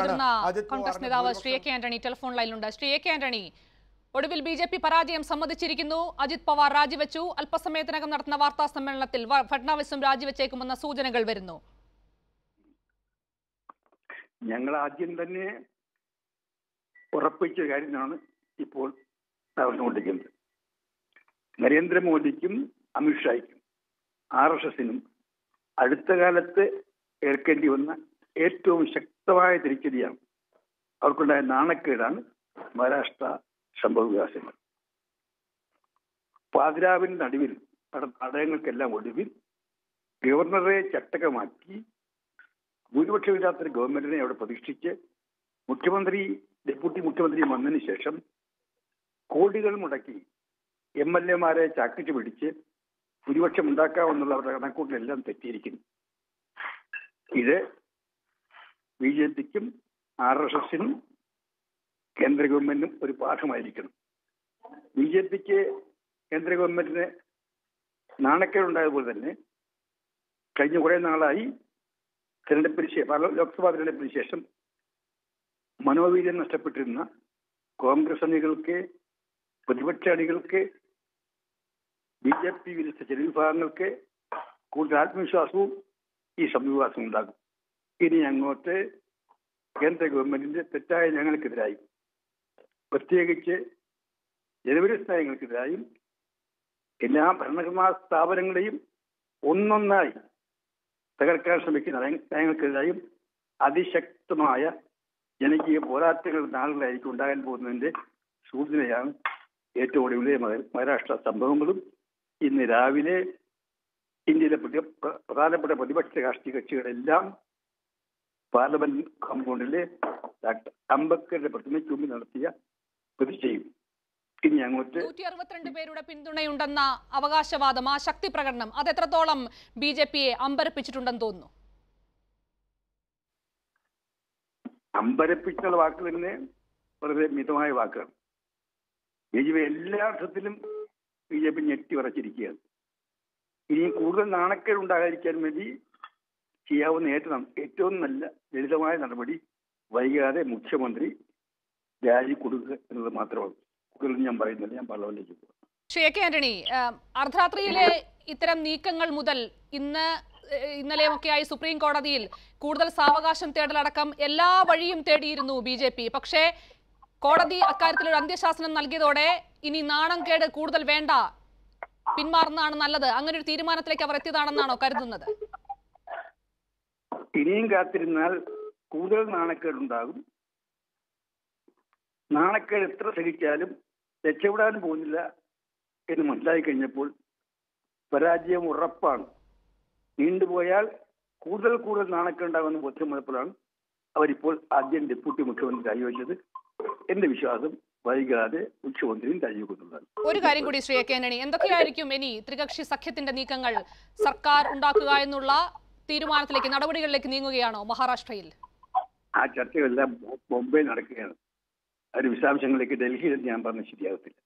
മുതിർന്ന അജിത് കോൺഗ്രസ് പവാറിന്റെ നേതാവ് ശ്രീ എ ഭൂരിപക്ഷം കെ ആന്റണി ടെലിഫോൺ ലൈനിലുണ്ട് ശ്രീ എ കെ ആന്റണി ഒടുവിൽ ബി ജെ പി പരാജയം സമ്മതിച്ചിരിക്കുന്നു അജിത് പവാർ രാജിവെച്ചു അല്പസമയത്തിനകം നടത്തുന്ന വാർത്താ സമ്മേളനത്തിൽ വ- ഫഡ്നാവിസും രാജിവെച്ചേക്കുമെന്ന സൂചനകൾ വരുന്നു ഞങ്ങൾ ആദ്യം തന്നെ ഉറപ്പിച്ച കാര്യമാണ് ഇപ്പോൾ നടന്നുകൊണ്ടിരിക്കുന്നത് നരേന്ദ്രമോദിക്കും അമിത്ഷായ്ക്കും ആർ എസ് എസിനും അടുത്ത കാലത്ത് ഏൽക്കേണ്ടി വന്ന ഏറ്റവും ശക്തമായ തിരിച്ചടിയാണ് അവർക്കുണ്ടായ നാണക്കേടാണ് മഹാരാഷ്ട്ര സംഭവവികാസങ്ങൾ പാതിരാവിന്റെ നടുവിൽ നടന്ന നാടകങ്ങൾക്കെല്ലാം ഒടുവിൽ ഗവർണറെ ചട്ടകമാക്കി ഭൂരിപക്ഷമില്ലാത്തൊരു ഗവൺമെന്റിനെ അവിടെ പ്രതിഷ്ഠിച്ച് മുഖ്യമന്ത്രി ഡെപ്യൂട്ടി മുഖ്യമന്ത്രി വന്നതിന് ശേഷം കോടികൾ മുടക്കി എം എൽ എമാരെ ചാക്കിട്ട് പിടിച്ച് ഭൂരിപക്ഷം ഉണ്ടാക്കാമെന്നുള്ള അവരുടെ കണക്കൂട്ടിലെല്ലാം തെറ്റിയിരിക്കുന്നു ഇത് ബി ജെ പിക്കും ആർ എസ് എസിനും കേന്ദ്ര ഗവൺമെന്റിനും ഒരു പാഠമായിരിക്കണം ബി ജെ പിക്ക് കേന്ദ്ര ഗവൺമെന്റിന് നാണക്കേടുണ്ടായതുപോലെ തന്നെ കഴിഞ്ഞ കുറെ നാളായി തെരഞ്ഞെടുപ്പിന് ശേഷം പാർല- ലോക്സഭാ തെരഞ്ഞെടുപ്പിന് ശേഷം മനോവീര്യം നഷ്ടപ്പെട്ടിരുന്ന കോൺഗ്രസ് അണികൾക്ക് പ്രതിപക്ഷ അണികൾക്ക് ബി ജെ പി വിരുദ്ധ ചില വിഭാഗങ്ങൾക്ക് കൂടുതൽ ആത്മവിശ്വാസവും ഈ സംവിധാസം ഉണ്ടാകും ഇനി അങ്ങോട്ട് കേന്ദ്ര ഗവൺമെന്റിന്റെ തെറ്റായ ഞങ്ങൾക്കെതിരായി പ്രത്യേകിച്ച് ജനവിരുദ്ധ നയങ്ങൾക്കെതിരായും എല്ലാ ഭരണഘടനാ സ്ഥാപനങ്ങളെയും ഒന്നൊന്നായി തകർക്കാൻ ശ്രമിക്കുന്ന നയ- നയങ്ങൾക്കെതിരായും അതിശക്തമായ ജനകീയ പോരാട്ടങ്ങൾ നാളുകളായിരിക്കും ഉണ്ടാകാൻ പോകുന്നതിന്റെ സൂചനയാണ് ഏറ്റവും ഒടുവിലെ മഹ- മഹാരാഷ്ട്ര സംഭവങ്ങളും ഇന്ന് രാവിലെ ഇന്ത്യയിലെ പ്രതി- പ്ര- പ്രധാനപ്പെട്ട പ്രതിപക്ഷ രാഷ്ട്രീയ കക്ഷികളെല്ലാം പാർലമെന്റ് കോമ്പൗണ്ടിലെ ഡോക്ടർ അംബേദ്കറുടെ പ്രതിമയ്ക്ക് മുമ്പിൽ നടത്തിയ പ്രതിഷേധം ഇനി അങ്ങോട്ട് നൂറ്റി അറുപത്തിരണ്ട് പേരുടെ പിന്തുണയുണ്ടെന്ന അവകാശവാദം ആ ശക്തി പ്രകടനം അത് എത്രത്തോളം ബി ജെ പിയെ അമ്പരപ്പിച്ചിട്ടുണ്ടെന്ന് തോന്നുന്നു അമ്പരപ്പിച്ചുള്ള വാക്ക് തന്നെ വളരെ മിതമായ വാക്കാണ് ബി ജെ പി എല്ലാ അർത്ഥത്തിലും ബി ജെ പി ഞെട്ടി ഉറച്ചിരിക്കുകയാണ് ഇനി കൂടുതൽ നാണക്കേട് ഉണ്ടാകാതിരിക്കാൻ വേണ്ടി ചെയ്യാവുന്ന ഏറ്റവും ഏറ്റവും നല്ല ലളിതമായ നടപടി വൈകാതെ മുഖ്യമന്ത്രി രാജി കൊടുക്കുക എന്നത് മാത്രമാണ് കൂടുതൽ ഞാൻ പറയുന്നില്ല ഞാൻ പാർലമെന്റിലേക്ക് പോകും ശ്രീ എ കെ ആന്റണി ആ, അർദ്ധരാത്രിയിലെ ഇത്തരം നീക്കങ്ങൾ മുതൽ ഇന്ന് ഏഹ്, ഇന്നലെയുമൊക്കെയായി സുപ്രീം കോടതിയിൽ കൂടുതൽ സാവകാശം തേടലടക്കം എല്ലാ വഴിയും തേടിയിരുന്നു ബി ജെ പി പക്ഷേ കോടതി അക്കാര്യത്തിൽ ഒരു അന്ത്യശാസനം നൽകിയതോടെ ഇനി നാണം കേട് കൂടുതൽ വേണ്ട പിന്മാറുന്നതാണ് നല്ലത് അങ്ങനെ ഒരു തീരുമാനത്തിലേക്ക് അവർ എത്തിയതാണെന്നാണോ കരുതുന്നത് ഇനിയും കാത്തിരുന്നാൽ കൂടുതൽ നാണക്കേടുണ്ടാകും നാണക്കേട് എത്ര സഹിച്ചാലും രക്ഷപ്പെടാൻ പോകുന്നില്ല എന്ന് മനസ്സിലായി കഴിഞ്ഞപ്പോൾ പരാജയം ഉറപ്പാണ് നീണ്ടുപോയാൽ കൂടുതൽ കൂടുതൽ നാണക്കേടുണ്ടാകുമെന്ന് ബോധ്യം വന്നപ്പോഴാണ് അവരിപ്പോൾ ആദ്യം ഡെപ്യൂട്ടി മുഖ്യമന്ത്രി രാജിവെച്ചത് എന്റെ വിശ്വാസം വൈകാതെ മുഖ്യമന്ത്രിയും രാജിവെക്കുന്നുള്ളതാണ് ഒരു കാര്യം കൂടി ശ്രീ എ കെ ആന്റണി എന്തൊക്കെയായിരിക്കും ഇനി ത്രികക്ഷി സഖ്യത്തിന്റെ നീക്കങ്ങൾ സർക്കാർ ഉണ്ടാക്കുക എന്നുള്ള തീരുമാനത്തിലേക്ക് നടപടികളിലേക്ക് നീങ്ങുകയാണോ മഹാരാഷ്ട്രയിൽ ആ ചർച്ചകളെല്ലാം ബോംബെയിൽ നടക്കുകയാണ് അതിന്റെ വിശദാംശങ്ങളിലേക്ക് ഡൽഹിയിൽ ഞാൻ പറഞ്ഞ ശരിയാകത്തില്ല